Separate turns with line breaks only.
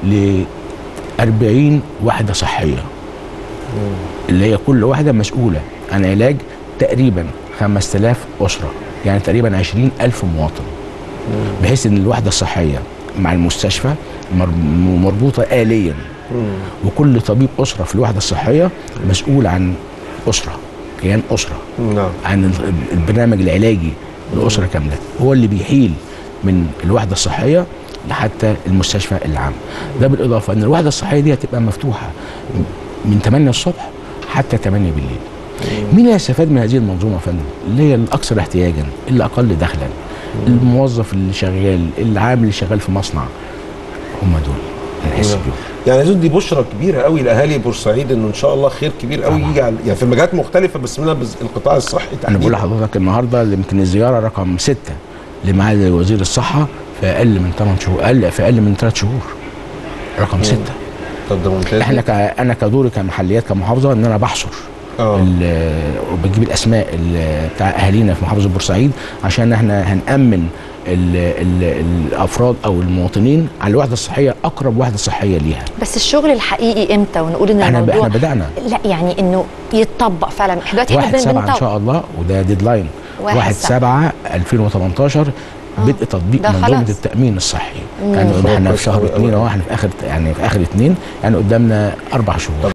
ل 40 وحده صحيه اللي هي كل واحده مسؤوله عن علاج تقريبا 5000 اسره يعني تقريبا 20000 مواطن بحيث ان الوحده الصحيه مع المستشفى مر- مربوطه آليا وكل طبيب أسرة في الوحدة الصحية مسؤول عن أسرة كيان أسرة
نعم
عن ال- البرنامج العلاجي لأسرة كاملة هو اللي بيحيل من الوحدة الصحية لحتى المستشفى العام ده بالإضافة أن الوحدة الصحية دي هتبقى مفتوحة من 8 الصبح حتى 8 بالليل مين اللي هيستفاد من هذه المنظومة يا فندم اللي هي الأكثر احتياجا اللي أقل دخلا الموظف اللي شغال العامل اللي شغال في مصنع هم دول اللي هيحس بيهم
يعني اظن دي بشرى كبيره قوي لاهالي بورسعيد انه ان شاء الله خير كبير قوي يجي على يعني في مجالات مختلفه بس منها بز- القطاع الصحي
انا بقول
تحديدا
لحضرتك النهارده اللي يمكن الزياره رقم ستة لمعالي وزير الصحه في اقل من 8 شهور اقل في اقل من 3 شهور رقم ستة
طب ده ممتاز
احنا ك... انا كدوري كمحليات كمحافظه ان انا بحصر
اه
ال- وبجيب الاسماء ال- بتاع اهالينا في محافظه بورسعيد عشان احنا هنامن ال ال الافراد او المواطنين على الوحده الصحيه اقرب وحده صحيه ليها
بس الشغل الحقيقي امتى ونقول ان
احنا ب-
الموضوع
احنا بدانا
لا يعني انه يتطبق فعلا احنا دلوقتي احنا
1 7 ان
بنطبق.
شاء الله وده ديدلاين
واحد
1 7 2018 بدء تطبيق
ده
منظومه
خلاص.
التامين الصحي
مم.
يعني احنا
كويس
في شهر
أوي أوي
2
أوي.
اهو احنا في اخر يعني في اخر 2 يعني قدامنا اربع شهور